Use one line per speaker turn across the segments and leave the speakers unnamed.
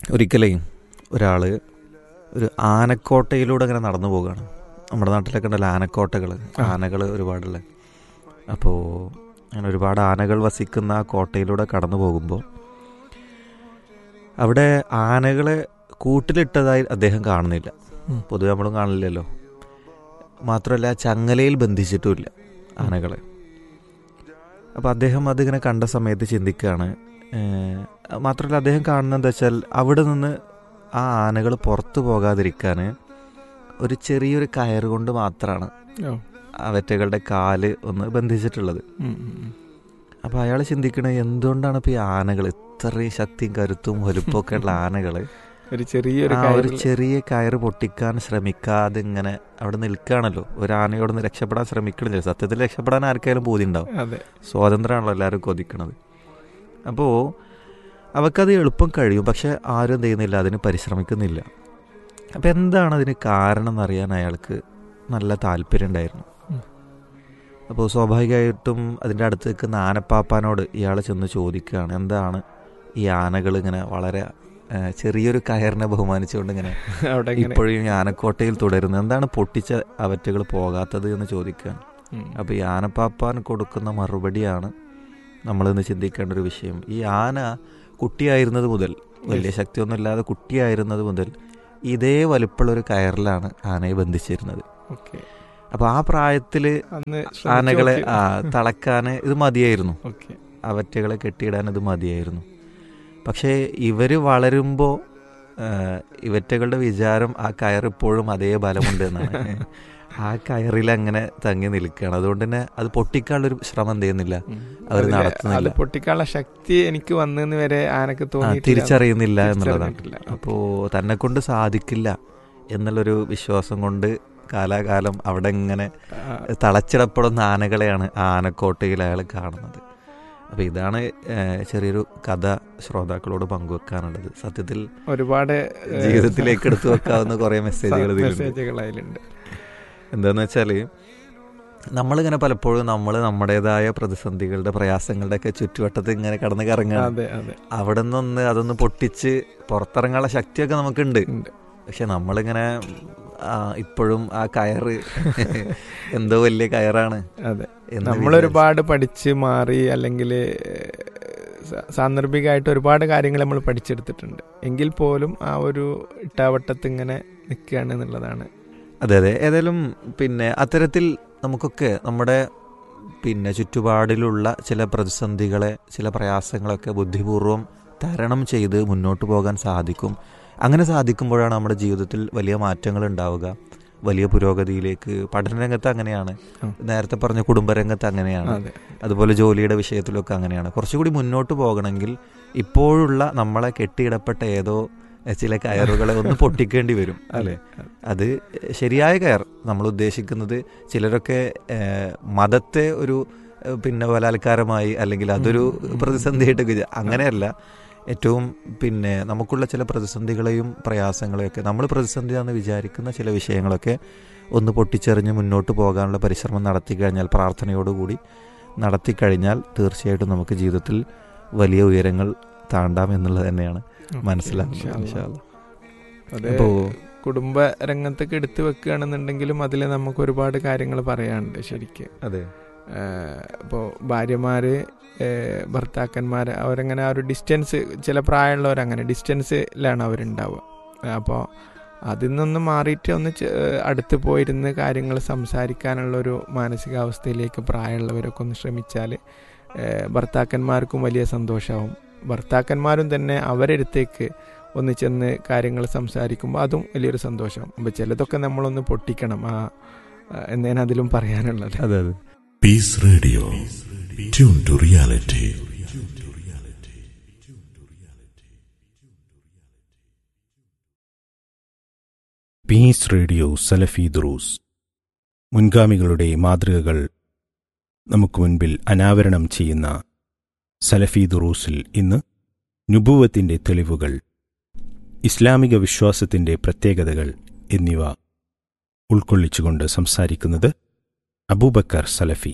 ഒരിക്കലേ ഒരാൾ ഒരു ആനക്കോട്ടയിലൂടെ അങ്ങനെ നടന്നു പോവുകയാണ് നമ്മുടെ നാട്ടിലൊക്കെ ഉണ്ടല്ലോ ആനക്കോട്ടകൾ ആനകൾ ഒരുപാടുള്ള അപ്പോൾ അങ്ങനെ ഒരുപാട് ആനകൾ വസിക്കുന്ന ആ കോട്ടയിലൂടെ കടന്നു പോകുമ്പോൾ അവിടെ ആനകളെ കൂട്ടിലിട്ടതായി അദ്ദേഹം കാണുന്നില്ല
ഉം.
പൊതുവെ നമ്മളും കാണില്ലല്ലോ മാത്രമല്ല ചങ്ങലയിൽ ബന്ധിച്ചിട്ടുമില്ല ആനകളെ അപ്പോൾ അദ്ദേഹം അതിങ്ങനെ കണ്ട സമയത്ത് ചിന്തിക്കുകയാണ് ഏഹ്, മാത്രമല്ല അദ്ദേഹം കാണുന്നത് എന്താ വെച്ചാൽ അവിടെ നിന്ന് ആ ആനകൾ പുറത്തു പോകാതിരിക്കാൻ ഒരു ചെറിയൊരു കയറ് കൊണ്ട് മാത്രമാണ്
ഓ.
അവറ്റകളുടെ കാല് ഒന്ന് ബന്ധിച്ചിട്ടുള്ളത്
ഉം, ഉം, ഉം.
അപ്പോൾ അയാൾ ചിന്തിക്കണത് എന്തുകൊണ്ടാണ് ഇപ്പോൾ ഈ ആനകൾ ഇത്രയും ശക്തിയും കരുത്തും വലുപ്പമൊക്കെ ഉള്ള ആനകൾ
ഒരു ചെറിയൊരു
ആ ഒരു
കയറിൽ-
ചെറിയ കയറ് പൊട്ടിക്കാൻ ശ്രമിക്കാതെ ഇങ്ങനെ അവിടെ നിൽക്കുകയാണല്ലോ ഒരു ആനയോട് നിന്ന് രക്ഷപ്പെടാൻ ശ്രമിക്കണില്ല സത്യത്തിൽ രക്ഷപ്പെടാൻ ആർക്കായാലും ബോധി ഉണ്ടാവും
അതെ
സ്വാതന്ത്ര്യമാണല്ലോ എല്ലാവരും കൊതിക്കണത് അപ്പോൾ അവക്കത് എളുപ്പം കഴിയും പക്ഷെ ആരും എന്ത് ചെയ്യുന്നില്ല അതിന് പരിശ്രമിക്കുന്നില്ല അപ്പം എന്താണ് അതിന് കാരണം എന്നറിയാൻ അയാൾക്ക് നല്ല താല്പര്യം ഉണ്ടായിരുന്നു
ഉം.
അപ്പോൾ സ്വാഭാവികമായിട്ടും അതിൻ്റെ അടുത്ത് നിൽക്കുന്ന ആനപ്പാപ്പാനോട് ഇയാൾ ചെന്ന് ചോദിക്കുകയാണ് എന്താണ് ഈ ആനകൾ ഇങ്ങനെ വളരെ ആ, ചെറിയൊരു കയറിനെ ബഹുമാനിച്ചുകൊണ്ട് ഇങ്ങനെ
അവിടെ ഇങ്ങനെ
ഇപ്പോഴും ഈ ആനക്കോട്ടയിൽ തുടരുന്നത് എന്താണ് പൊട്ടിച്ച അവറ്റകൾ പോകാത്തത് എന്ന് ചോദിക്കുകയാണ്
ഉം.
അപ്പോൾ ഈ ആനപ്പാപ്പാൻ കൊടുക്കുന്ന മറുപടിയാണ് നമ്മളിന്ന് ചിന്തിക്കേണ്ട ഒരു വിഷയം ഈ ആന കുട്ടിയായിരുന്നത് മുതൽ വലിയ
Yes.
ശക്തിയൊന്നുമില്ലാതെ കുട്ടിയായിരുന്നത് മുതൽ ഇതേ വലുപ്പമുള്ള ഒരു കയറിലാണ് ആനയെ ബന്ധിച്ചിരുന്നത്
ഓക്കെ
അപ്പോൾ ആ പ്രായത്തിൽ
അന്ന്
ആനകളെ
ശ്രമിച്ച്
ആ, തളക്കാൻ ഇത് മതിയായിരുന്നു
ഓക്കെ
അവറ്റകളെ കെട്ടിയിടാൻ ഇത് മതിയായിരുന്നു പക്ഷേ ഇവർ വളരുമ്പോൾ ഇവറ്റകളുടെ വിചാരം ആ കയർ ഇപ്പോഴും അതേ ബലമുണ്ട് എന്നാണ് ആ കയറിൽ അങ്ങനെ തങ്ങി നിൽക്കുകയാണ് അതുകൊണ്ട് തന്നെ അത് പൊട്ടിക്കാനുള്ളൊരു ശ്രമം എന്ത് ചെയ്യുന്നില്ല
ഉം.
അവര്
അതിലെ-
നടത്തുന്നില്ല.
അത് പൊട്ടിക്കാനുള്ള ശക്തി എനിക്ക് വന്നെന്ന് വരെ ആനക്ക്
ആ,
തോന്നി
തിരിച്ചറിയുന്നില്ല എന്നുള്ളതാണ്
തിരിച്ചറിഞ്ഞിട്ടില്ല.
അപ്പോൾ തന്നെ കൊണ്ട് സാധിക്കില്ല എന്നുള്ളൊരു വിശ്വാസം കൊണ്ട് കാലാകാലം അവിടെ ഇങ്ങനെ തളച്ചിടപ്പെടുന്ന ആനകളെയാണ് ആ ആനക്കോട്ടയിൽ അയാൾ കാണുന്നത് അപ്പോൾ ഇതാണ് ഏഹ്, ചെറിയൊരു കഥ ശ്രോതാക്കളോട് പങ്കുവെക്കാനുള്ളത് സത്യത്തിൽ
ഒരുപാട് ഏഹ്,
ജീവിതത്തിലേക്ക് എടുത്തു വെക്കാവുന്ന കുറേ മെസ്സേജുകൾ ഇതിലുണ്ട്
മെസ്സേജുകൾ അതിലുണ്ട്
എന്താന്ന് വെച്ചാൽ നമ്മളിങ്ങനെ പലപ്പോഴും നമ്മൾ നമ്മുടേതായ പ്രതിസന്ധികളുടെ പ്രയാസങ്ങളുടെ ഒക്കെ ചുറ്റുവട്ടത്ത് ഇങ്ങനെ കടന്ന് കറങ്ങാണ്
അതെ അതെ
അവിടെ നിന്നൊന്ന് അതൊന്ന് പൊട്ടിച്ച് പുറത്തിറങ്ങാനുള്ള ശക്തിയൊക്കെ നമുക്കുണ്ട്
ഉണ്ട്.
പക്ഷെ നമ്മളിങ്ങനെ ആ, ഇപ്പോഴും ആ കയറ് എന്തോ വലിയ കയറാണ്
അതെ
എന്ന്
നമ്മൾ
വിചാരിച്ച്.
ഒരുപാട് പഠിച്ച് മാറി അല്ലെങ്കിൽ സാന്ദർഭികമായിട്ട് ഒരുപാട് കാര്യങ്ങൾ നമ്മൾ പഠിച്ചെടുത്തിട്ടുണ്ട് എങ്കിൽ പോലും ആ ഒരു ഇട്ടാവട്ടത്ത് ഇങ്ങനെ നിൽക്കുകയാണ് എന്നുള്ളതാണ്
അതെ അതെ ഏതായാലും പിന്നെ അത്തരത്തിൽ നമുക്കൊക്കെ നമ്മുടെ പിന്നെ ചുറ്റുപാടിലുള്ള ചില പ്രതിസന്ധികളെ ചില പ്രയാസങ്ങളൊക്കെ ബുദ്ധിപൂർവ്വം തരണം ചെയ്ത് മുന്നോട്ട് പോകാൻ സാധിക്കും അങ്ങനെ സാധിക്കുമ്പോഴാണ് നമ്മുടെ ജീവിതത്തിൽ വലിയ മാറ്റങ്ങൾ ഉണ്ടാവുക വലിയ പുരോഗതിയിലേക്ക് പഠനരംഗത്ത് അങ്ങനെയാണ്
ഉം.
നേരത്തെ പറഞ്ഞ കുടുംബരംഗത്ത് അങ്ങനെയാണ്
അതെ
അതുപോലെ ജോലിയുടെ വിഷയത്തിലൊക്കെ അങ്ങനെയാണ് കുറച്ചുകൂടി മുന്നോട്ട് പോകണമെങ്കിൽ ഇപ്പോഴുള്ള നമ്മളെ കെട്ടിയിടപ്പെട്ട ഏതോ എഹ്, ചില കയറുകളെ ഒന്ന് പൊട്ടിക്കേണ്ടി വരും അല്ലേ അത് ശരിയായ കയർ നമ്മൾ ഉദ്ദേശിക്കുന്നത് ചിലരൊക്കെ ഏഹ്, മതത്തെ ഒരു ഏഹ്, പിന്നെ ബലാത്കാരമായി അല്ലെങ്കിൽ അതൊരു
ഉം.
പ്രതിസന്ധിയായിട്ട് വിചാ- അങ്ങനെയല്ല ഏറ്റവും പിന്നെ നമുക്കുള്ള ചില പ്രതിസന്ധികളെയും പ്രയാസങ്ങളെയൊക്കെ നമ്മൾ പ്രതിസന്ധിയാണെന്ന് വിചാരിക്കുന്ന ചില വിഷയങ്ങളൊക്കെ ഒന്ന് പൊട്ടിച്ചെറിഞ്ഞ് മുന്നോട്ട് പോകാനുള്ള പരിശ്രമം നടത്തി കഴിഞ്ഞാൽ പ്രാർത്ഥനയോടുകൂടി നടത്തി കഴിഞ്ഞാൽ തീർച്ചയായിട്ടും നമുക്ക് ജീവിതത്തിൽ വലിയ ഉയരങ്ങൾ താണ്ടാം എന്നുള്ളത് തന്നെയാണ് മനസ്സിലാക്കുന്നത് ഇൻഷാ അല്ലാ.
അത്
അപ്പോ
കുടുംബ രംഗത്തൊക്കെ എടുത്തു വെക്കുകയാണെന്നുണ്ടെങ്കിലും അതിൽ നമുക്ക് ഒരുപാട് കാര്യങ്ങൾ പറയാനുണ്ട് ശരിക്ക്
അതെ
ഇപ്പോൾ ഭാര്യമാര് ഏഹ് ഭർത്താക്കന്മാർ അവരങ്ങനെ ആ ഒരു ഡിസ്റ്റൻസ് ചില പ്രായമുള്ളവരങ്ങനെ ഡിസ്റ്റൻസിലാണ് അവരുണ്ടാവുക അപ്പോൾ അതിൽ നിന്നൊന്ന് മാറിയിട്ട് ഒന്ന് ചെ- അടുത്ത് പോയിരുന്ന് കാര്യങ്ങൾ സംസാരിക്കാനുള്ളൊരു മാനസികാവസ്ഥയിലേക്ക് പ്രായമുള്ളവരൊക്കെ ഒന്ന് ശ്രമിച്ചാൽ ഭർത്താക്കന്മാർക്കും വലിയ സന്തോഷമാവും ഭർത്താക്കന്മാരും തന്നെ അവരടുത്തേക്ക് ഒന്ന് ചെന്ന് കാര്യങ്ങൾ സംസാരിക്കുമ്പോൾ അതും വലിയൊരു സന്തോഷമാവും അപ്പോൾ ചിലതൊക്കെ നമ്മളൊന്ന് പൊട്ടിക്കണം ആ ആ, എന്നേന് അതിലും പറയാനുള്ളത്
അതെ അതെ
Peace Radio. Tune to reality.
Peace radio Salafi ദുറൂസ് മുൻഗാമികളുടെ മാതൃകകൾ നമുക്ക് മുൻപിൽ അനാവരണം ചെയ്യുന്ന സലഫി ദുറൂസിൽ ഇന്ന് നുബുവത്തിൻ്റെ തെളിവുകൾ ഇസ്ലാമിക വിശ്വാസത്തിൻ്റെ പ്രത്യേകതകൾ എന്നിവ ഉൾക്കൊള്ളിച്ചുകൊണ്ട് സംസാരിക്കുന്നത് അബൂബക്കർ സലഫി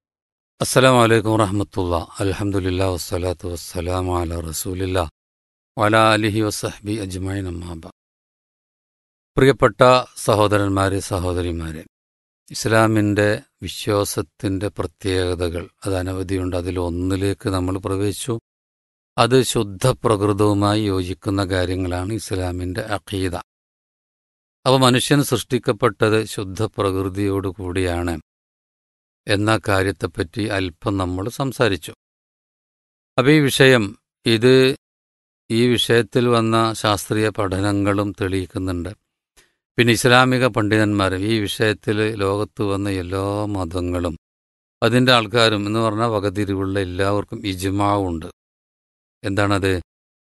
അസ്സലാമു അലൈക്കും വറഹമത്തുള്ള അൽഹംദുലില്ലാ വസ്സലാത്തു വസ്സലാമു അല റസൂലില്ലാ വല അലിഹി വസഹബി അജ്മൈൻ അമ്മാബ പ്രിയപ്പെട്ട സഹോദരന്മാരെ സഹോദരിമാരെ ഇസ്ലാമിൻ്റെ വിശ്വാസത്തിൻ്റെ പ്രത്യേകതകൾ അത് അനവധിയുണ്ട് അതിലൊന്നിലേക്ക് നമ്മൾ പ്രവേശിച്ചു അത് ശുദ്ധ പ്രകൃതവുമായി യോജിക്കുന്ന കാര്യങ്ങളാണ് ഇസ്ലാമിൻ്റെ അഖീദ അപ്പോൾ മനുഷ്യൻ സൃഷ്ടിക്കപ്പെട്ടത് ശുദ്ധ പ്രകൃതിയോട് കൂടിയാണ് എന്ന കാര്യത്തെപ്പറ്റി അല്പം നമ്മൾ സംസാരിച്ചു അപ്പോൾ ഈ വിഷയം ഇത് ഈ വിഷയത്തിൽ വന്ന ശാസ്ത്രീയ പഠനങ്ങളും തെളിയിക്കുന്നുണ്ട് പിന്നെ ഇസ്ലാമിക പണ്ഡിതന്മാരും ഈ വിഷയത്തിൽ ലോകത്ത് വന്ന എല്ലാ മതങ്ങളും അതിൻ്റെ ആൾക്കാരും എന്ന് പറഞ്ഞാൽ വകതിരിവുള്ള എല്ലാവർക്കും ഇജ്മാവുണ്ട് എന്താണത്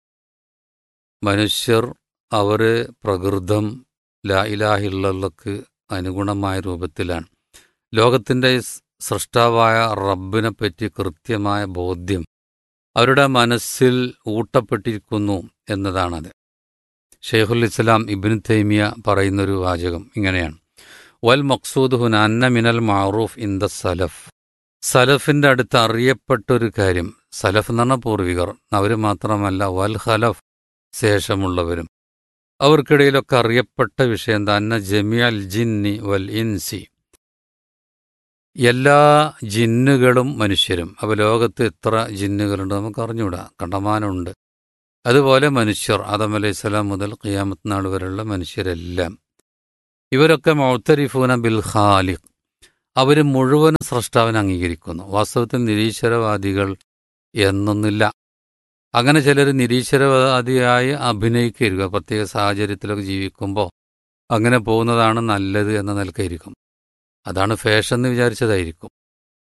മനുഷ്യർ അവർ പ്രകൃതം ലാ ഇലാഹിള്ളക്ക് അനുഗുണമായ രൂപത്തിലാണ് ലോകത്തിൻ്റെ സൃഷ്ടാവായ റബ്ബിനെ പറ്റി കൃത്യമായ ബോധ്യം അവരുടെ മനസ്സിൽ ഊട്ടപ്പെട്ടിരിക്കുന്നു എന്നതാണത് ഷെയ്ഖുൽ ഇസ്ലാം ഇബിൻ തൈമിയ പറയുന്നൊരു വാചകം ഇങ്ങനെയാണ് വൽ മക്സൂദ് ഹുൻ അന്ന മിനൽ മാറൂഫ് ഇൻ ദ സലഫ് സലഫിൻ്റെ അടുത്ത് അറിയപ്പെട്ടൊരു കാര്യം സലഫ് എന്ന് പറഞ്ഞ പൂർവികർ അവർ മാത്രമല്ല വൽ ഖലഫ് ശേഷമുള്ളവരും അവർക്കിടയിലൊക്കെ അറിയപ്പെട്ട വിഷയം എന്താ അന്ന ജമിയൽ ജിന്നി വൽ ഇൻസി എല്ലാ ജിന്നുകളും മനുഷ്യരും അപ്പോൾ ലോകത്ത് എത്ര ജിന്നുകളുണ്ട് നമുക്ക് അറിഞ്ഞുകൂടാ കണ്ടമാനമുണ്ട് അതുപോലെ മനുഷ്യർ ആദം അലൈഹി സ്വലാം മുതൽ ഖിയാമത്ത് നാൾ വരെയുള്ള മനുഷ്യരെല്ലാം ഇവരൊക്കെ മൗത്തരിഫൂന ബിൽ ഖാലിഖ് അവർ മുഴുവൻ സ്രഷ്ടാവിനെ അംഗീകരിക്കുന്നു വാസ്തവത്തിൽ നിരീശ്വരവാദികൾ എന്നൊന്നില്ല അങ്ങനെ ചിലർ നിരീശ്വരവാദിയായി അഭിനയിക്കുക പ്രത്യേക സാഹചര്യത്തിലൊക്കെ ജീവിക്കുമ്പോൾ അങ്ങനെ പോകുന്നതാണ് നല്ലത് എന്ന നിലക്കായിരിക്കും അതാണ് ഫാഷൻ എന്ന് വിചാരിച്ചതായിരിക്കും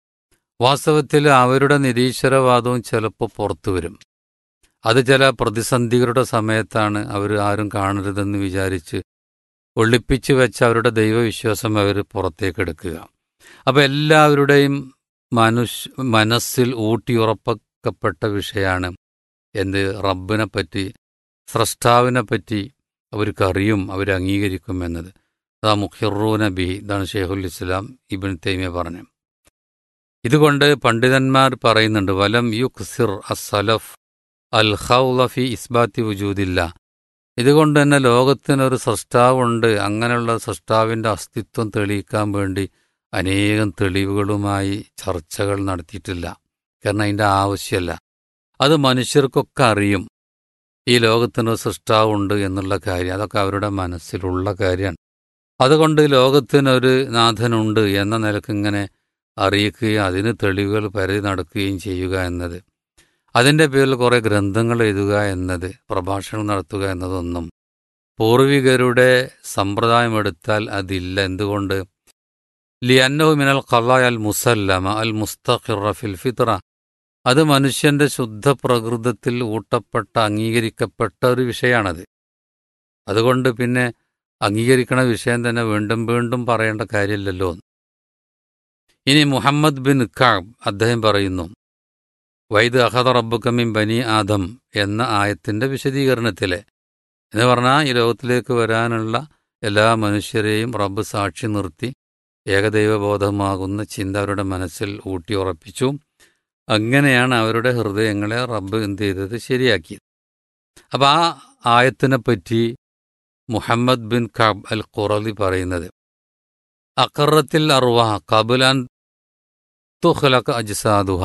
വാസ്തവത്തിൽ അവരുടെ നിരീശ്വരവാദവും ചിലപ്പോൾ പുറത്തു വരും അത് ചില പ്രതിസന്ധികളുടെ സമയത്താണ് അവർ ആരും കാണരുതെന്ന് വിചാരിച്ച് ഒളിപ്പിച്ചു വെച്ച അവരുടെ ദൈവവിശ്വാസം അവർ പുറത്തേക്കെടുക്കുക അപ്പോൾ എല്ലാവരുടെയും മനുഷ്യ മനസ്സിൽ ഊട്ടിയുറപ്പിക്കപ്പെട്ട വിഷയമാണ് എന്ത് റബ്ബിനെ പറ്റി സ്രഷ്ടാവിനെ പറ്റി അവർക്ക് അറിയും അവർ അംഗീകരിക്കും എന്നത് അതാ മുഖിറൂന ബി ഇതാണ് ഷെയ്ഖുൽ ഇസ്ലാം ഇബിൻ തൈമിയ പറഞ്ഞു ഇതുകൊണ്ട് പണ്ഡിതന്മാർ പറയുന്നുണ്ട് വലം യുക്സിർ അസലഫ് അൽ ഖൗലഫി ഇസ്ബാത്തി വുജൂദില്ല ഇതുകൊണ്ട് തന്നെ ലോകത്തിനൊരു സൃഷ്ടാവുണ്ട് അങ്ങനെയുള്ള സൃഷ്ടാവിൻ്റെ അസ്തിത്വം തെളിയിക്കാൻ വേണ്ടി അനേകം തെളിവുകളുമായി ചർച്ചകൾ നടത്തിയിട്ടില്ല കാരണം അതിൻ്റെ ആവശ്യമല്ല അത് മനുഷ്യർക്കൊക്കെ അറിയും ഈ ലോകത്തിനൊരു സൃഷ്ടാവുണ്ട് എന്നുള്ള കാര്യം അതൊക്കെ അവരുടെ മനസ്സിലുള്ള കാര്യമാണ് അതുകൊണ്ട് ലോകത്തിനൊരു നാഥനുണ്ട് എന്ന നിലക്ക് ഇങ്ങനെ അറിയിക്കുകയും അതിന് തെളിവുകൾ പരതി നടക്കുകയും ചെയ്യുക എന്നത് അതിൻ്റെ പേരിൽ കുറേ ഗ്രന്ഥങ്ങൾ എഴുതുക എന്നത് പ്രഭാഷണം നടത്തുക എന്നതൊന്നും പൂർവികരുടെ സമ്പ്രദായം എടുത്താൽ അതില്ല എന്തുകൊണ്ട് ലിയന്നഹു മിനൽ ഖലായ അൽ മുസല്ലമ അൽ മുസ്തഖിറ ഫിൽ ഫിത്ര അത് മനുഷ്യന്റെ ശുദ്ധ പ്രകൃതത്തിൽ ഊട്ടപ്പെട്ട അംഗീകരിക്കപ്പെട്ട ഒരു വിഷയമാണത് അതുകൊണ്ട് പിന്നെ അംഗീകരിക്കണ വിഷയം തന്നെ വീണ്ടും വീണ്ടും പറയേണ്ട കാര്യമില്ലല്ലോ ഇനി മുഹമ്മദ് ബിൻ കാബ് അദ്ദേഹം പറയുന്നു വൈദ് അഹദ റബ്ബുക്കമിൻ ബനി ആദം എന്ന ആയത്തിന്റെ വിശദീകരണത്തിലെ എന്ന് പറഞ്ഞാൽ ഈ ലോകത്തിലേക്ക് വരാനുള്ള എല്ലാ മനുഷ്യരെയും റബ്ബ് സാക്ഷി നിർത്തി ഏകദൈവബോധമാകുന്ന ചിന്ത അവരുടെ മനസ്സിൽ ഊട്ടിയുറപ്പിച്ചു അങ്ങനെയാണ് അവരുടെ ഹൃദയങ്ങളെ റബ്ബ് എന്ത് ചെയ്തത് ശരിയാക്കിയത് അപ്പം ആ ആയത്തിനെ പറ്റി Muhammad bin Kab al Qurazi പറയുന്നത് അക്കറത്തിൽ അറുവ കബുലാൻ തുഹലക അജ്സാദുഹ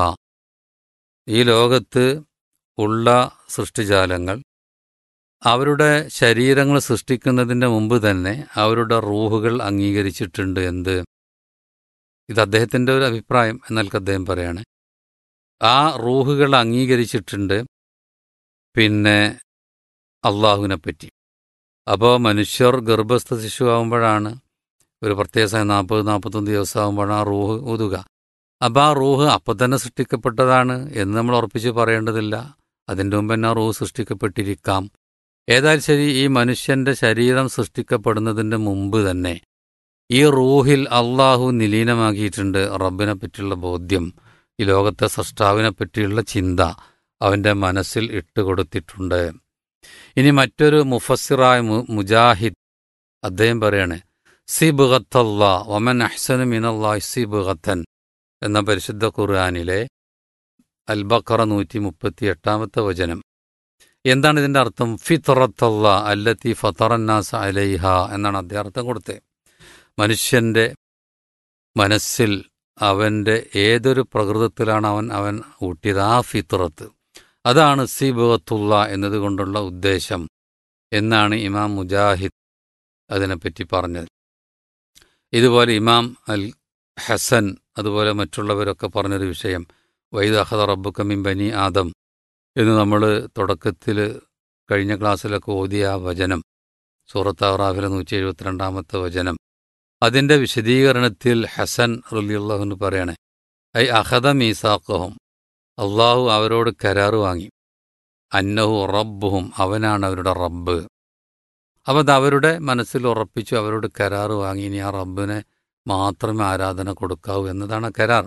ഈ ലോകത്ത് ഉള്ള സൃഷ്ടിജാലങ്ങൾ അവരുടെ ശരീരങ്ങൾ സൃഷ്ടിക്കുന്നതിൻ്റെ മുമ്പ് തന്നെ അവരുടെ റൂഹുകൾ അംഗീകരിച്ചിട്ടുണ്ട് എന്ത് ഇത് അദ്ദേഹത്തിൻ്റെ ഒരു അഭിപ്രായം എന്നാൽ അദ്ദേഹം പറയാണ് ആ റൂഹുകൾ അംഗീകരിച്ചിട്ടുണ്ട് പിന്നെ അള്ളാഹുവിനെ പറ്റി അപ്പോൾ മനുഷ്യർ ഗർഭസ്ഥ ശിശുവാകുമ്പോഴാണ് ഒരു പ്രത്യേക സമയം നാൽപ്പത് നാൽപ്പത്തൊന്ന് ദിവസമാകുമ്പോഴാണ് ആ റൂഹ് ഊതുക അപ്പോൾ ആ റൂഹ് അപ്പം തന്നെ സൃഷ്ടിക്കപ്പെട്ടതാണ് എന്ന് നമ്മൾ ഉറപ്പിച്ച് പറയേണ്ടതില്ല അതിൻ്റെ മുമ്പ് തന്നെ ആ റൂഹ് സൃഷ്ടിക്കപ്പെട്ടിരിക്കാം ഏതായാലും ശരി ഈ മനുഷ്യന്റെ ശരീരം സൃഷ്ടിക്കപ്പെടുന്നതിൻ്റെ മുമ്പ് തന്നെ ഈ റൂഹിൽ അള്ളാഹു നിലീനമാക്കിയിട്ടുണ്ട് റബ്ബിനെ പറ്റിയുള്ള ബോധ്യം ഈ ലോകത്തെ സൃഷ്ടാവിനെ പറ്റിയുള്ള ചിന്ത അവൻ്റെ മനസ്സിൽ ഇട്ടുകൊടുത്തിട്ടുണ്ട് ഇനി മറ്റൊരു മുഫസ്സിറായ മുജാഹിദ് അദ്ദേഹം പറയാണ് സി ബുഗത്തല്ലാ ഒമൻ അഹ്സനു മിനല്ലാ സി ബുഗത്തൻ എന്ന പരിശുദ്ധ ഖുർആാനിലെ അൽബക്കറ നൂറ്റി മുപ്പത്തി എട്ടാമത്തെ വചനം എന്താണ് ഇതിൻ്റെ അർത്ഥം ഫിത്തറത്തല്ല അല്ലത്തി ഫത്തറന്നാസ് അലൈഹ എന്നാണ് അദ്ദേഹം അർത്ഥം കൊടുത്തത് മനുഷ്യൻ്റെ മനസ്സിൽ അവൻ്റെ ഏതൊരു പ്രകൃതത്തിലാണ് അവൻ അവൻ ഊട്ടിയത് ആ ഫിത്രത്ത് അതാണ് സിബത്തുള്ള എന്നതുകൊണ്ടുള്ള ഉദ്ദേശം എന്നാണ് ഇമാം മുജാഹിദ് അതിനെപ്പറ്റി പറഞ്ഞത് ഇതുപോലെ ഇമാം അൽ ഹസൻ അതുപോലെ മറ്റുള്ളവരൊക്കെ പറഞ്ഞൊരു വിഷയം വൈദ് അഹദ റബ്ബുക്കമിൻ ബനി ആദം എന്ന് നമ്മൾ തുടക്കത്തിൽ കഴിഞ്ഞ ക്ലാസ്സിലൊക്കെ ഓതിയ ആ വചനം സൂറത്ത് അറാഫിലെ നൂറ്റി എഴുപത്തിരണ്ടാമത്തെ വചനം അതിൻ്റെ വിശദീകരണത്തിൽ ഹസൻ റലിയുള്ളഹെന്ന് പറയണേ ഐ അഹദ മീസാക്കഹും അള്ളാഹു അവരോട് കരാറ് വാങ്ങി അന്നഹു റബ്ബുഹും അവനാണ് അവരുടെ റബ്ബ് അപ്പം അത് അവരുടെ മനസ്സിൽ ഉറപ്പിച്ചു അവരോട് കരാറ് വാങ്ങി ഇനി ആ റബ്ബിനെ മാത്രമേ ആരാധന കൊടുക്കാവൂ എന്നതാണ് കരാർ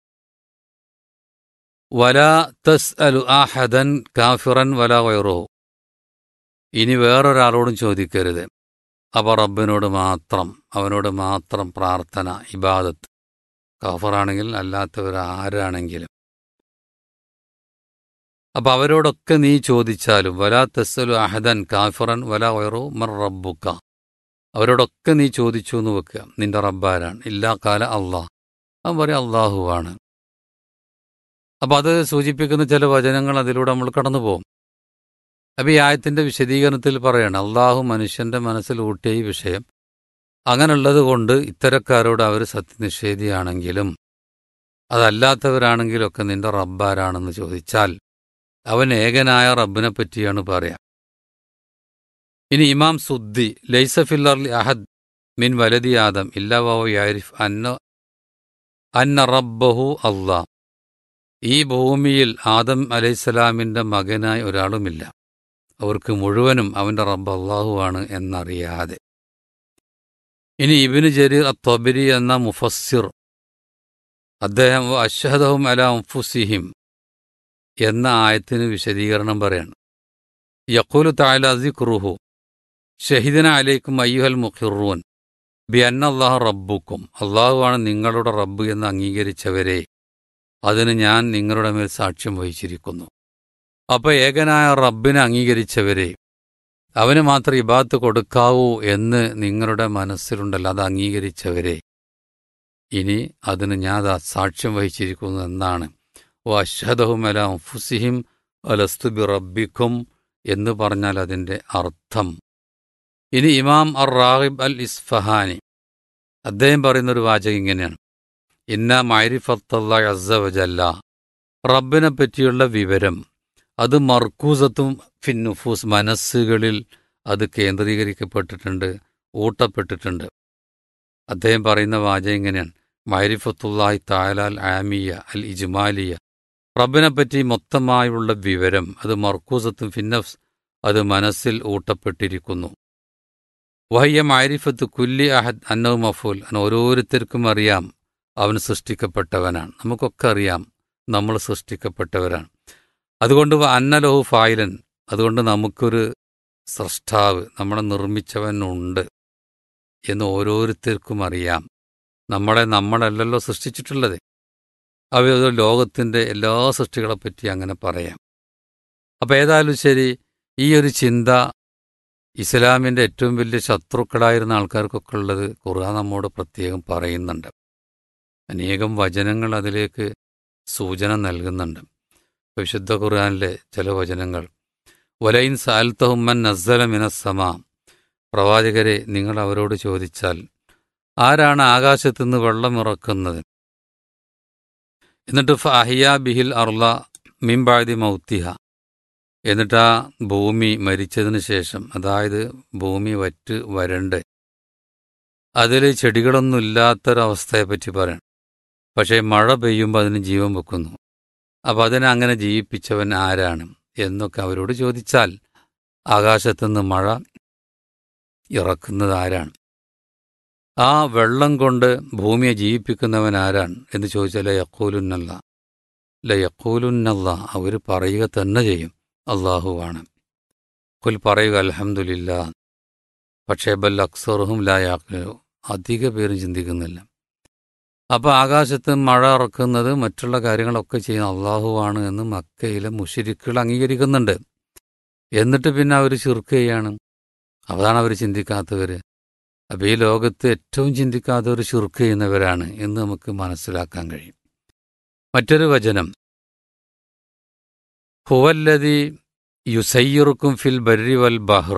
വല തസ് അലു ആഹദൻ കാഫിറൻ വല വൈറോ ഇനി വേറൊരാളോടും ചോദിക്കരുത് അവ റബ്ബിനോട് മാത്രം അവനോട് മാത്രം പ്രാർത്ഥന ഇബാദത്ത് കാഫറാണെങ്കിൽ അല്ലാത്തവർ ആരാണെങ്കിലും അപ്പൊ അവരോടൊക്കെ നീ ചോദിച്ചാലും വലാ തസ്സലു അഹദൻ കാഫിറൻ വല വൈറോ മർ റബ്ബുക്ക അവരോടൊക്കെ നീ ചോദിച്ചു എന്ന് വെക്കുക നിന്റെ റബ്ബാരാണ് ഇല്ലാ കാല അള്ളാഹ് അവൻ പറയും അള്ളാഹുവാണ് അപ്പൊ അത് സൂചിപ്പിക്കുന്ന ചില വചനങ്ങൾ അതിലൂടെ നമ്മൾ കടന്നു പോകും അപ്പൊ ഈ ആയത്തിന്റെ വിശദീകരണത്തിൽ പറയാണ് അള്ളാഹു മനുഷ്യന്റെ മനസ്സിൽ ഊട്ടിയ ഈ വിഷയം അങ്ങനെയുള്ളത് കൊണ്ട് ഇത്തരക്കാരോട് അവർ സത്യനിഷേധിയാണെങ്കിലും അതല്ലാത്തവരാണെങ്കിലും ഒക്കെ നിന്റെ റബ്ബാരാണെന്ന് ചോദിച്ചാൽ അവൻ ഏകനായ റബ്ബിനെ പറ്റിയാണ് പറയാം ഇനി ഇമാം സുദ്ദി ലൈസഫില്ലർലി അഹദ് മിൻ വലതി ആദം ഇല്ലാവോ യാരിഫ് അന്ന അന്ന റബ്ബഹു അള്ളാ ഈ ഭൂമിയിൽ ആദം അലൈഹിസ്സലാമിന്റെ മകനായി ഒരാളുമില്ല അവർക്ക് മുഴുവനും അവന്റെ റബ്ബ് അള്ളാഹുവാണ് എന്നറിയാതെ ഇനി ഇബിന് ജരീർ അത്തൊബരി എന്ന മുഫസ്സിർ അദ്ദേഹം അഷഹദഹും അല അംഫുസിഹിം എന്ന ആയത്തിന് വിശദീകരണം പറയാണ് യക്കൂലു താല സിക്റുഹു ഷഹിദിന അലൈക്കും അയ്യുഹൽ മുഖിറൂൻ ബി അന്നല്ലാഹു റബ്ബുക്കും അള്ളാഹുവാണ് നിങ്ങളുടെ റബ്ബ് എന്ന് അംഗീകരിച്ചവരെ അതിന് ഞാൻ നിങ്ങളുടെ മേൽ സാക്ഷ്യം വഹിച്ചിരിക്കുന്നു അപ്പൊ ഏകനായ റബ്ബിനെ അംഗീകരിച്ചവരെ അവന് മാത്രം ഇബാത്ത് കൊടുക്കാവൂ എന്ന് നിങ്ങളുടെ മനസ്സിലുണ്ടല്ലോ അത് അംഗീകരിച്ചവരെ ഇനി അതിന് ഞാൻ ദാ സാക്ഷ്യം വഹിച്ചിരിക്കുന്നു എന്നാണ് ഓ അഷദഹുമല ഫുസിഹിം അലസ്തുബി റബ്ബിക്കും എന്ന് പറഞ്ഞാൽ അതിൻ്റെ അർത്ഥം ഇനി ഇമാം അർ റാഹിബ് അൽ ഇസ്ഫഹാനി അദ്ദേഹം പറയുന്നൊരു വാചകം ഇങ്ങനെയാണ് ഇന്ന മൈരിഫത്തല്ല അസവജല്ല റബ്ബിനെ പറ്റിയുള്ള വിവരം അത് മർക്കൂസത്തും ഫിന്നുഫൂസ് മനസ്സുകളിൽ അത് കേന്ദ്രീകരിക്കപ്പെട്ടിട്ടുണ്ട് ഊട്ടപ്പെട്ടിട്ടുണ്ട് അദ്ദേഹം പറയുന്ന വാചകം ഇങ്ങനെയാണ് മൈരിഫത്തുല്ലാഹി താലാൽ ആമിയ അൽ ഇജ്മാലിയ റബ്ബിനെപ്പറ്റി മൊത്തമായുള്ള വിവരം അത് മർക്കൂസത്തും ഫിന്നഫ്സ് അത് മനസ്സിൽ ഊട്ടപ്പെട്ടിരിക്കുന്നു വഹയ്യ മാരിഫത്ത് കുല്ലി അഹദ് അന്നവ് മഫൂൽ അന്ന് ഓരോരുത്തർക്കും അറിയാം അവൻ സൃഷ്ടിക്കപ്പെട്ടവനാണ് നമുക്കൊക്കെ അറിയാം നമ്മൾ സൃഷ്ടിക്കപ്പെട്ടവരാണ് അതുകൊണ്ട് അന്നലഹു ഫായിലൻ അതുകൊണ്ട് നമുക്കൊരു സ്രഷ്ടാവ് നമ്മളെ നിർമ്മിച്ചവനുണ്ട് എന്ന് ഓരോരുത്തർക്കും അറിയാം നമ്മളെ നമ്മളല്ലല്ലോ സൃഷ്ടിച്ചിട്ടുള്ളത് അവ ലോകത്തിൻ്റെ എല്ലാ സൃഷ്ടികളെപ്പറ്റി അങ്ങനെ പറയാം അപ്പം ഏതായാലും ശരി ഈ ഒരു ചിന്ത ഇസ്ലാമിൻ്റെ ഏറ്റവും വലിയ ശത്രുക്കളായിരുന്ന ആൾക്കാർക്കൊക്കെ ഉള്ളത് ഖുർആൻ നമ്മോട് പ്രത്യേകം പറയുന്നുണ്ട് അനേകം വചനങ്ങൾ അതിലേക്ക് സൂചന നൽകുന്നുണ്ട് വിശുദ്ധ ഖുർആനിലെ ചില വചനങ്ങൾ വലൈൻ സാൽത്തഹുമ്മൻ നസ്സല മിനസ്സമ പ്രവാചകരെ നിങ്ങൾ അവരോട് ചോദിച്ചാൽ ആരാണ് ആകാശത്തുനിന്ന് വെള്ളമിറക്കുന്നത് എന്നിട്ട് ഫാഹിയ ബിഹിൽ അർല മിംബാഴതി മൗത്തിഹ എന്നിട്ട് ആ ഭൂമി മരിച്ചതിന് ശേഷം അതായത് ഭൂമി വറ്റ് വരണ്ട് അതിൽ ചെടികളൊന്നും ഇല്ലാത്തൊരവസ്ഥയെപ്പറ്റി പറയണം പക്ഷേ മഴ പെയ്യുമ്പോൾ അതിന് ജീവൻ വെക്കുന്നു അപ്പം അതിനെ അങ്ങനെ ജീവിപ്പിച്ചവൻ ആരാണ് എന്നൊക്കെ അവരോട് ചോദിച്ചാൽ ആകാശത്തുനിന്ന് മഴ ഇറക്കുന്നത് ആരാണ് ആ വെള്ളം കൊണ്ട് ഭൂമിയെ ജീവിപ്പിക്കുന്നവൻ ആരാണ് എന്ന് ചോദിച്ചാൽ യക്കൂലുന്നല്ല ല യക്കൂലുന്നല്ല അവർ പറയുക തന്നെ ചെയ്യും അള്ളാഹുവാണ് കുൽ പറയുക അലഹമുല്ല പക്ഷേ ബൽ അക്സറുഹും ലായാക്കലു അധിക പേരും ചിന്തിക്കുന്നില്ല അപ്പോൾ ആകാശത്ത് മഴ ഇറക്കുന്നത് മറ്റുള്ള കാര്യങ്ങളൊക്കെ ചെയ്യുന്ന അള്ളാഹുവാണ് എന്ന് മക്കയിലെ മുഷിരിക്കുകൾ അംഗീകരിക്കുന്നുണ്ട് എന്നിട്ട് പിന്നെ അവർ ചുരുക്ക് ചെയ്യാണ് അതാണ് അവർ ചിന്തിക്കാത്തവർ അപ്പോൾ ഈ ലോകത്ത് ഏറ്റവും ചിന്തിക്കാത്തവർ ചുരുക്ക് ചെയ്യുന്നവരാണ് എന്ന് നമുക്ക് മനസ്സിലാക്കാൻ കഴിയും മറ്റൊരു വചനം ഹുവല്ലതി യുസയ്യിറുക്കും ഫിൽ ബർരി വൽ ബഹർ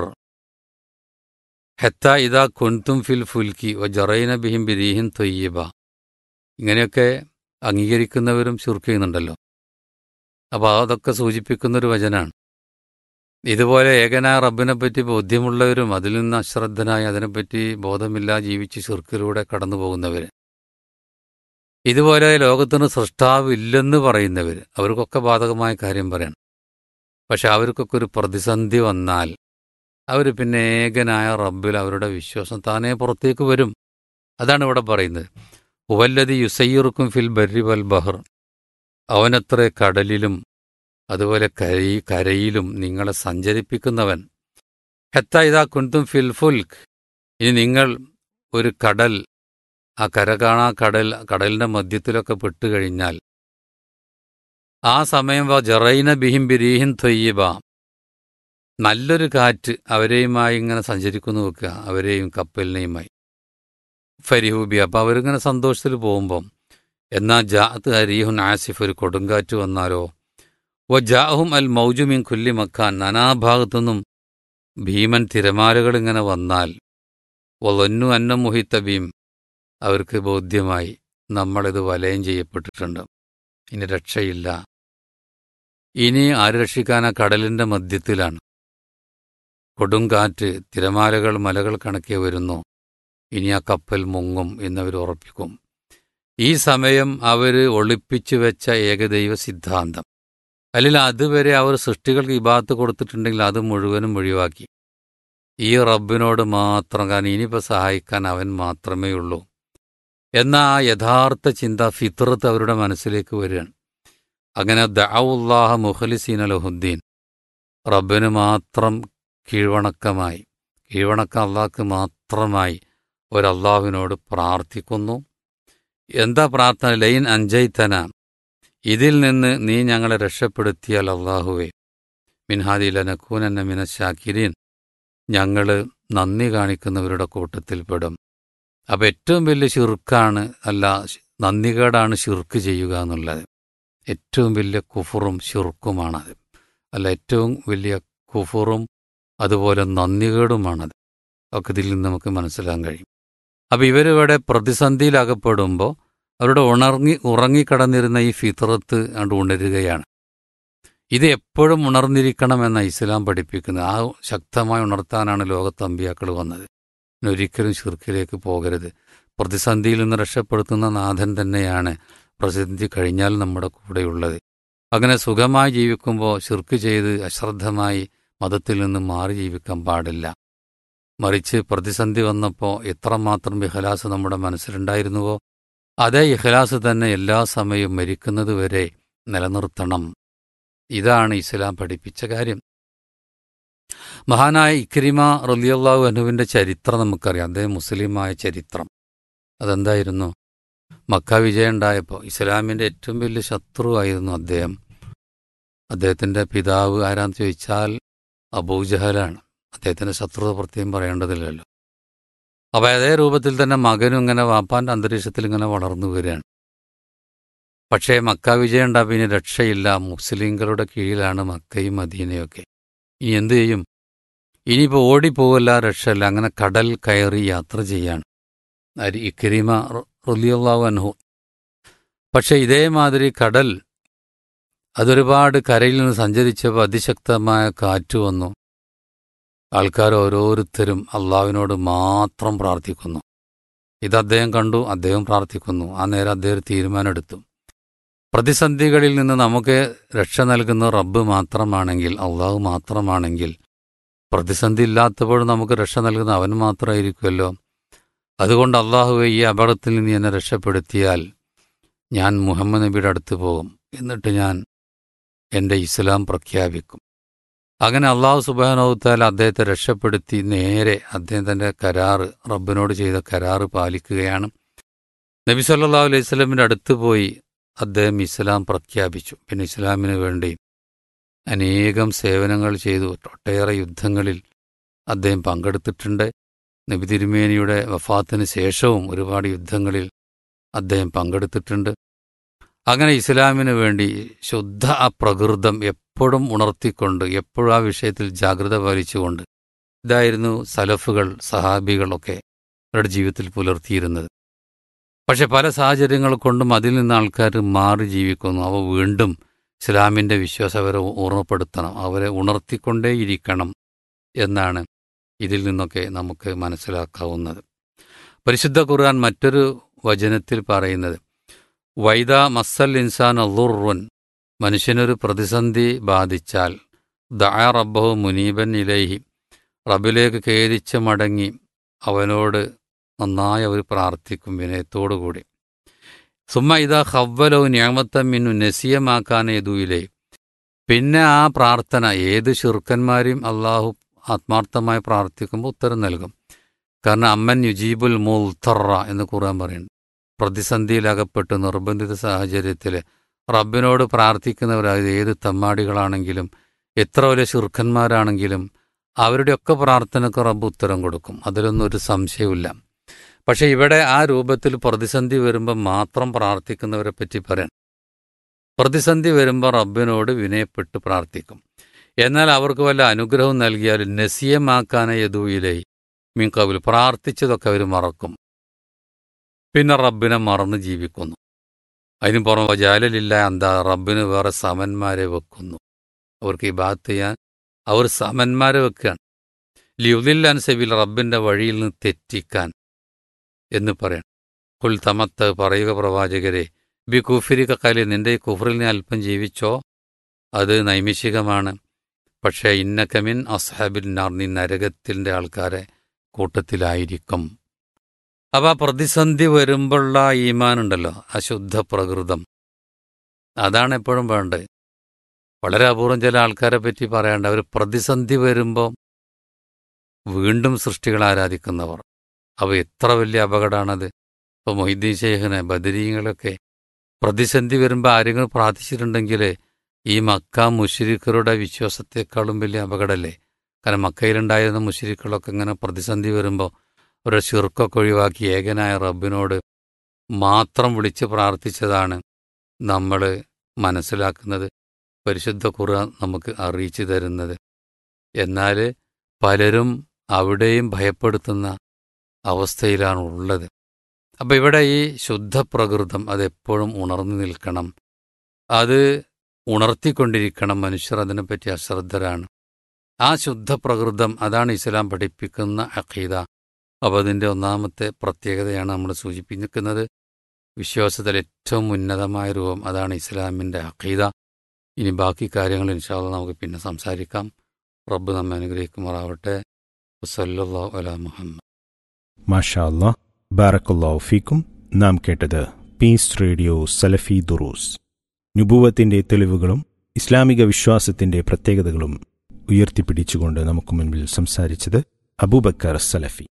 ഹെത്ത ഇതാ കുൻതും ഫിൽ ഫുൽക്കി വ ജറൈന ബിഹിം ബിരീഹിൻ തൊയ്യബ ഇങ്ങനെയൊക്കെ അംഗീകരിക്കുന്നവരും ചുരുക്ക് ചെയ്യുന്നുണ്ടല്ലോ അപ്പോൾ അതൊക്കെ സൂചിപ്പിക്കുന്നൊരു വചനാണ് ഇതുപോലെ ഏകനായ റബ്ബിനെ പറ്റി ബോധ്യമുള്ളവരും അതിൽ നിന്ന് അശ്രദ്ധനായി അതിനെപ്പറ്റി ബോധമില്ലാതെ ജീവിച്ച് ചുരുക്കിലൂടെ കടന്നു പോകുന്നവർ ഇതുപോലെ ലോകത്തിന് സൃഷ്ടാവ് ഇല്ലെന്ന് പറയുന്നവർ അവർക്കൊക്കെ ബാധകമായ കാര്യം പറയണം പക്ഷെ അവർക്കൊക്കെ ഒരു പ്രതിസന്ധി വന്നാൽ അവർ പിന്നെ ഏകനായ റബ്ബിൽ അവരുടെ വിശ്വാസം താനേ പുറത്തേക്ക് വരും അതാണ് ഇവിടെ പറയുന്നത് ഉവല്ലതി യുസയ്യുറുക്കും ഫിൽ ബർരി വൽ ബഹർ അവനത്ര കടലിലും അതുപോലെ കരയി കരയിലും നിങ്ങളെ സഞ്ചരിപ്പിക്കുന്നവൻ ഹെത്ത ഇതാ കുന്തും ഫിൽ ഫുൽക്ക് ഇനി നിങ്ങൾ ഒരു കടൽ ആ കര കാണാ കടൽ കടലിന്റെ മധ്യത്തിലൊക്കെ പെട്ടുകഴിഞ്ഞാൽ ആ സമയം വാ ജറൈന ബിഹിം ബിരീഹിൻ തൊയ്യബ നല്ലൊരു കാറ്റ് അവരെയുമായി ഇങ്ങനെ സഞ്ചരിക്കുന്നു വെക്കുക അവരെയും കപ്പലിനെയുമായി ഫരിഹൂബി അപ്പോൾ അവരിങ്ങനെ സന്തോഷത്തിൽ പോകുമ്പം എന്നാൽ ജാത്ത് അരീഹുൻ ആസിഫ് ഒരു കൊടുങ്കാറ്റ് വന്നാലോ വ ജാഹും അൽ മൗജുമിൻ കുല്ലി മക്കാൻ നാനാഭാഗത്തുനിന്നും ഭീമൻ തിരമാലകൾ ഇങ്ങനെ വന്നാൽ വലൊന്നു അന്ന മുഹിത്ത ഭീം അവർക്ക് ബോധ്യമായി നമ്മളിത് വലയം ചെയ്യപ്പെട്ടിട്ടുണ്ട് ഇനി രക്ഷയില്ല ഇനി ആര് രക്ഷിക്കാനാ കടലിന്റെ മധ്യത്തിലാണ് കൊടുങ്കാറ്റ് തിരമാലകൾ മലകൾ കണക്കെ വരുന്നു ഇനി ആ കപ്പൽ മുങ്ങും എന്നവർ ഉറപ്പിക്കും ഈ സമയം അവർ ഒളിപ്പിച്ചു വെച്ച ഏകദൈവ സിദ്ധാന്തം അല്ലെങ്കിൽ അതുവരെ അവർ സൃഷ്ടികൾക്ക് ഇബാത്ത് കൊടുത്തിട്ടുണ്ടെങ്കിൽ അത് മുഴുവനും ഒഴിവാക്കി ഈ റബ്ബിനോട് മാത്രം കാരണം ഇനിയിപ്പോൾ സഹായിക്കാൻ അവൻ മാത്രമേ ഉള്ളൂ എന്ന ആ യഥാർത്ഥ ചിന്ത ഫിത്രത്ത് അവരുടെ മനസ്സിലേക്ക് വരികയാണ് അങ്ങനെ ദഅവുല്ലാഹ മുഖലിസീൻ അലഹുദ്ദീൻ റബ്ബിന് മാത്രം കീഴ്വണക്കമായി കീഴ്വണക്കം അള്ളാഹ്ക്ക് മാത്രമായി ഒരല്ലാഹുവിനോട് പ്രാർത്ഥിക്കുന്നു എന്താ പ്രാർത്ഥന ലൈൻ അഞ്ചൈത്തന ഇതിൽ നിന്ന് നീ ഞങ്ങളെ രക്ഷപ്പെടുത്തിയാൽ അള്ളാഹുവേ മിൻഹാദിലനക്കൂനെന്ന മിനശാക്കിരീൻ ഞങ്ങൾ നന്ദി കാണിക്കുന്നവരുടെ കൂട്ടത്തിൽപ്പെടും അപ്പം ഏറ്റവും വലിയ ഷിർക്കാണ് അല്ല നന്ദികേടാണ് ഷിർക്ക് ചെയ്യുക എന്നുള്ളത് ഏറ്റവും വലിയ കുഫറും ഷിർക്കുമാണത് അല്ല ഏറ്റവും വലിയ കുഫറും അതുപോലെ നന്ദികേടുമാണത് ഒക്കെ ഇതിൽ നിന്ന് നമുക്ക് മനസ്സിലാക്കാൻ കഴിയും അപ്പം ഇവരിവിടെ പ്രതിസന്ധിയിലകപ്പെടുമ്പോൾ അവരുടെ ഉണർങ്ങി ഉറങ്ങിക്കിടന്നിരുന്ന ഈ ഫിത്രത്ത് കണ്ട് ഉണരുകയാണ് ഇത് എപ്പോഴും ഉണർന്നിരിക്കണമെന്ന ഇസ്ലാം പഠിപ്പിക്കുന്നത് ആ ശക്തമായി ഉണർത്താനാണ് ലോകത്ത് അമ്പിയാക്കൾ വന്നത് പിന്നെ ഒരിക്കലും ഷിർക്കിലേക്ക് പോകരുത് പ്രതിസന്ധിയിൽ നിന്ന് രക്ഷപ്പെടുത്തുന്ന നാഥൻ തന്നെയാണ് പ്രതിസന്ധി കഴിഞ്ഞാൽ നമ്മുടെ കൂടെയുള്ളത് അങ്ങനെ സുഖമായി ജീവിക്കുമ്പോൾ ഷിർക്ക് ചെയ്ത് അശ്രദ്ധമായി മതത്തിൽ നിന്ന് മാറി ജീവിക്കാൻ പാടില്ല മറിച്ച് പ്രതിസന്ധി വന്നപ്പോൾ എത്രമാത്രം ഇഹലാസ് നമ്മുടെ മനസ്സിലുണ്ടായിരുന്നുവോ അതേ ഇഖലാസ് തന്നെ എല്ലാ സമയവും മരിക്കുന്നത് വരെ നിലനിർത്തണം ഇതാണ് ഇസ്ലാം പഠിപ്പിച്ച കാര്യം മഹാനായ ഇക്രിമ റലിയല്ലാഹു അനുവിൻ്റെ ചരിത്രം നമുക്കറിയാം അദ്ദേഹം മുസ്ലിമായ ചരിത്രം അതെന്തായിരുന്നു മക്ക വിജയം ഉണ്ടായപ്പോൾ ഇസ്ലാമിൻ്റെ ഏറ്റവും വലിയ ശത്രുവായിരുന്നു അദ്ദേഹം അദ്ദേഹത്തിൻ്റെ പിതാവ് ആരാന്ന് ചോദിച്ചാൽ അബൂജഹലാണ് അദ്ദേഹത്തിൻ്റെ ശത്രുത പ്രത്യേകം പറയേണ്ടതില്ലല്ലോ അപ്പോൾ അതേ രൂപത്തിൽ തന്നെ മകനും ഇങ്ങനെ വാപ്പാൻ്റെ അന്തരീക്ഷത്തിൽ ഇങ്ങനെ വളർന്നു വരികയാണ് പക്ഷേ മക്ക വിജയം ഉണ്ടാകും ഇനി രക്ഷയില്ല മുസ്ലിങ്ങളുടെ കീഴിലാണ് മക്കയും മദീനയൊക്കെ ഇനി എന്തു ചെയ്യും ഇനിയിപ്പോൾ ഓടിപ്പോവല്ല രക്ഷയില്ല അങ്ങനെ കടൽ കയറി യാത്ര ചെയ്യാണ് അരി ഇക്രീമ റുലിയുള്ളാഹു അൻഹു പക്ഷേ ഇതേമാതിരി കടൽ അതൊരുപാട് കരയിൽ നിന്ന് സഞ്ചരിച്ചപ്പോൾ അതിശക്തമായ കാറ്റ് വന്നു ആൾക്കാർ ഓരോരുത്തരും അള്ളാവിനോട് മാത്രം പ്രാർത്ഥിക്കുന്നു ഇത് അദ്ദേഹം കണ്ടു അദ്ദേഹം പ്രാർത്ഥിക്കുന്നു ആ നേരം അദ്ദേഹം തീരുമാനമെടുത്തു പ്രതിസന്ധികളിൽ നിന്ന് നമുക്ക് രക്ഷ നൽകുന്ന റബ്ബ് മാത്രമാണെങ്കിൽ അള്ളാഹു മാത്രമാണെങ്കിൽ പ്രതിസന്ധി ഇല്ലാത്തപ്പോൾ നമുക്ക് രക്ഷ നൽകുന്ന അവൻ മാത്രമായിരിക്കുമല്ലോ അതുകൊണ്ട് അള്ളാഹുവെ ഈ അപകടത്തിൽ നിന്ന് എന്നെ രക്ഷപ്പെടുത്തിയാൽ ഞാൻ മുഹമ്മദ് നബിയുടെ അടുത്ത് പോകും എന്നിട്ട് ഞാൻ എൻ്റെ ഇസ്ലാം പ്രഖ്യാപിക്കും അങ്ങനെ അള്ളാഹു സുബാനോത്താൽ അദ്ദേഹത്തെ രക്ഷപ്പെടുത്തി നേരെ അദ്ദേഹം തൻ്റെ കരാറ് റബ്ബിനോട് ചെയ്ത കരാറ് പാലിക്കുകയാണ് നബി സല്ലാ അലൈഹി സ്വലമിൻ്റെ അടുത്ത് പോയി അദ്ദേഹം ഇസ്ലാം പ്രഖ്യാപിച്ചു പിന്നെ ഇസ്ലാമിന് വേണ്ടി അനേകം സേവനങ്ങൾ ചെയ്തു ഒട്ടേറെ യുദ്ധങ്ങളിൽ അദ്ദേഹം പങ്കെടുത്തിട്ടുണ്ട് നബി തിരുമേനിയുടെ വഫാത്തിന് ശേഷവും ഒരുപാട് യുദ്ധങ്ങളിൽ അദ്ദേഹം പങ്കെടുത്തിട്ടുണ്ട് അങ്ങനെ ഇസ്ലാമിന് വേണ്ടി ശുദ്ധ ആ പ്രകൃതം എപ്പോഴും ഉണർത്തിക്കൊണ്ട് എപ്പോഴും ആ വിഷയത്തിൽ ജാഗ്രത പാലിച്ചുകൊണ്ട് ഇതായിരുന്നു സലഫുകൾ സഹാബികളൊക്കെ അവരുടെ ജീവിതത്തിൽ പുലർത്തിയിരുന്നത് പക്ഷെ പല സാഹചര്യങ്ങൾ കൊണ്ടും അതിൽ നിന്ന് ആൾക്കാർ മാറി ജീവിക്കുന്നു അവ വീണ്ടും ഇസ്ലാമിൻ്റെ വിശ്വാസം അവരെ ഓർമ്മപ്പെടുത്തണം അവരെ ഉണർത്തിക്കൊണ്ടേയിരിക്കണം എന്നാണ് ഇതിൽ നിന്നൊക്കെ നമുക്ക് മനസ്സിലാക്കാവുന്നത് പരിശുദ്ധ ഖുർആൻ മറ്റൊരു വചനത്തിൽ പറയുന്നത് വൈദ മസ്സൽ ഇൻസാൻ അള്ളുറുൻ മനുഷ്യനൊരു പ്രതിസന്ധി ബാധിച്ചാൽ ദയ റബ്ബഹു മുനീബൻ ഇലൈഹി റബ്ബിലേക്ക് ഖേദിച്ച് മടങ്ങി അവനോട് നന്നായി അവർ പ്രാർത്ഥിക്കും വിനയത്തോടുകൂടി സുമ്മ ഇതാ ഹവ്വലോ ഞാമത്തമ്മിനു നസീയമാക്കാനേതുയിലേ പിന്നെ ആ പ്രാർത്ഥന ഏത് ശുർക്കന്മാരെയും അള്ളാഹു ആത്മാർത്ഥമായി പ്രാർത്ഥിക്കുമ്പോൾ ഉത്തരം നൽകും കാരണം അമ്മൻ യുജീബുൽ മുൽത്തറ എന്ന് ഖുർആൻ പറയുന്നു പ്രതിസന്ധിയിലകപ്പെട്ട് നിർബന്ധിത സാഹചര്യത്തിൽ റബ്ബിനോട് പ്രാർത്ഥിക്കുന്നവരായത് ഏത് തമ്മാടികളാണെങ്കിലും എത്ര വലിയ ശുർഖന്മാരാണെങ്കിലും അവരുടെയൊക്കെ പ്രാർത്ഥനയ്ക്ക് റബ്ബ് ഉത്തരം കൊടുക്കും അതിലൊന്നും ഒരു സംശയവുമില്ല പക്ഷെ ഇവിടെ ആ രൂപത്തിൽ പ്രതിസന്ധി വരുമ്പോൾ മാത്രം പ്രാർത്ഥിക്കുന്നവരെ പറ്റി പറയാൻ പ്രതിസന്ധി വരുമ്പോൾ റബ്ബിനോട് വിനയപ്പെട്ട് പ്രാർത്ഥിക്കും എന്നാൽ അവർക്ക് വല്ല അനുഗ്രഹവും നൽകിയാൽ നസീയമാക്കാന യദൂയിലേ മീൻ കവിൽ പ്രാർത്ഥിച്ചതൊക്കെ അവർ മറക്കും പിന്നെ റബ്ബിനെ മറന്ന് ജീവിക്കുന്നു അതിന് പുറമെ ജാലലില്ല എന്താ റബ്ബിന് വേറെ സമന്മാരെ വെക്കുന്നു അവർക്ക് ഈ ബാത്ത് ചെയ്യാൻ അവർ സമന്മാരെ വെക്കുകയാണ് ലിയുദില്ലാൻ സെബിൽ റബ്ബിന്റെ വഴിയിൽ നിന്ന് തെറ്റിക്കാൻ എന്ന് പറയണം കുൽ തമത്ത് പറയുക പ്രവാചകരെ ബി കുഫിരിക കലി നിന്റെ ഈ കുഫറിൽ നീ അല്പം ജീവിച്ചോ അത് നൈമിഷികമാണ് പക്ഷേ ഇന്നക്കമിൻ അസ്ഹാബിൻ നാർ നീ നരകത്തിൻ്റെ ആൾക്കാരെ കൂട്ടത്തിലായിരിക്കും അപ്പോൾ ആ പ്രതിസന്ധി വരുമ്പോഴുള്ള ഈമാൻ ഉണ്ടല്ലോ അശുദ്ധ പ്രകൃതം അതാണ് എപ്പോഴും വേണ്ടത് വളരെ അപൂർവം ചില ആൾക്കാരെ പറ്റി പറയാണ്ട് അവർ പ്രതിസന്ധി വരുമ്പോൾ വീണ്ടും സൃഷ്ടികൾ ആരാധിക്കുന്നവർ അവ എത്ര വലിയ അപകടമാണത് ഇപ്പോൾ മൊഹിദ്ദീൻ ഷെയ്ഖിനെ ബദരീങ്ങളൊക്കെ പ്രതിസന്ധി വരുമ്പോൾ ആരെങ്കിലും പ്രാർത്ഥിച്ചിട്ടുണ്ടെങ്കിൽ ഈ മക്ക മുഷിരിക്കറുടെ വിശ്വാസത്തെക്കാളും വലിയ അപകടമല്ലേ കാരണം മക്കയിലുണ്ടായിരുന്ന മുഷിരിക്കളൊക്കെ ഇങ്ങനെ പ്രതിസന്ധി വരുമ്പോൾ ഒരു ശിർക്കൊക്കെ ഒഴിവാക്കി ഏകനായ റബ്ബിനോട് മാത്രം വിളിച്ച് പ്രാർത്ഥിച്ചതാണ് നമ്മൾ മനസ്സിലാക്കുന്നത് പരിശുദ്ധ ഖുർആൻ നമുക്ക് അറിയിച്ചു തരുന്നത് എന്നാൽ പലരും അവിടെയും ഭയപ്പെടുത്തുന്ന അവസ്ഥയിലാണ് ഉള്ളത് അപ്പം ഇവിടെ ഈ ശുദ്ധ പ്രകൃതം അതെപ്പോഴും ഉണർന്നു നിൽക്കണം അത് ഉണർത്തിക്കൊണ്ടിരിക്കണം മനുഷ്യർ അതിനെപ്പറ്റി അശ്രദ്ധരാണ് ആ ശുദ്ധ പ്രകൃതം അതാണ് ഇസ്ലാം പഠിപ്പിക്കുന്ന അഖീദ അപ്പോൾ അതിൻ്റെ ഒന്നാമത്തെ പ്രത്യേകതയാണ് നമ്മൾ സൂചിപ്പിക്കുന്നത് വിശ്വാസത്തിൽ ഏറ്റവും ഉന്നതമായ രൂപം അതാണ് ഇസ്ലാമിൻ്റെ അഖീദ ഇനി ബാക്കി കാര്യങ്ങൾ ഇൻഷാല്ല നമുക്ക് പിന്നെ സംസാരിക്കാം റബ്ബ് നമ്മെ അനുഗ്രഹിക്കുമാറാവട്ടെ വസല്ലല്ലാഹു അലാ മുഹമ്മദ്
മാഷാ അല്ലാ ബാറക്കുല്ലാഹു ഫീക്കും നാം കേട്ടത് പീസ് റേഡിയോ സലഫി ദുറൂസ് നുബൂവത്തിന്റെ തെളിവുകളും ഇസ്ലാമിക വിശ്വാസത്തിന്റെ പ്രത്യേകതകളും ഉയർത്തിപ്പിടിച്ചുകൊണ്ട് നമുക്ക് മുൻപിൽ സംസാരിച്ചത് അബൂബക്കർ സലഫി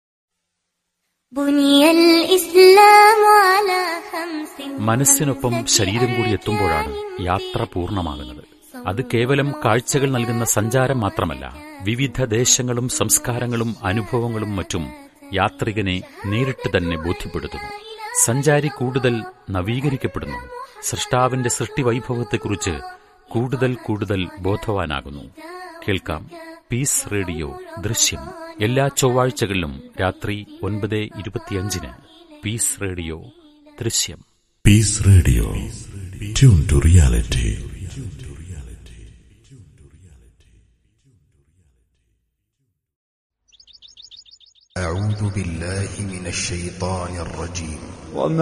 بني الإسلام على خمس
മനസ്സിനൊപ്പം ശരീരം കൂടി എത്തുമ്പോഴാണ് യാത്ര പൂർണ്ണമാകുന്നത് അത് കേവലം കാഴ്ചകൾ നൽകുന്ന സഞ്ചാരം മാത്രമല്ല വിവിധ ദേശങ്ങളും സംസ്കാരങ്ങളും അനുഭവങ്ങളും മറ്റും യാത്രികനെ നേരിട്ട് തന്നെ ബോധ്യപ്പെടുത്തുന്നു സഞ്ചാരി കൂടുതൽ നവീകരിക്കപ്പെടുന്നു സൃഷ്ടാവിന്റെ സൃഷ്ടിവൈഭവത്തെക്കുറിച്ച് കൂടുതൽ കൂടുതൽ ബോധവാനാകുന്നു കേൾക്കാം പീസ് റേഡിയോ ദൃശ്യം എല്ലാ ചൊവ്വാഴ്ചകളിലും രാത്രി ഒൻപത് ഇരുപത്തിയഞ്ചിന് പീസ് റേഡിയോ ദൃശ്യം
Peace Radio. Tune to reality.
أعوذ بالله من الشيطان الرجيم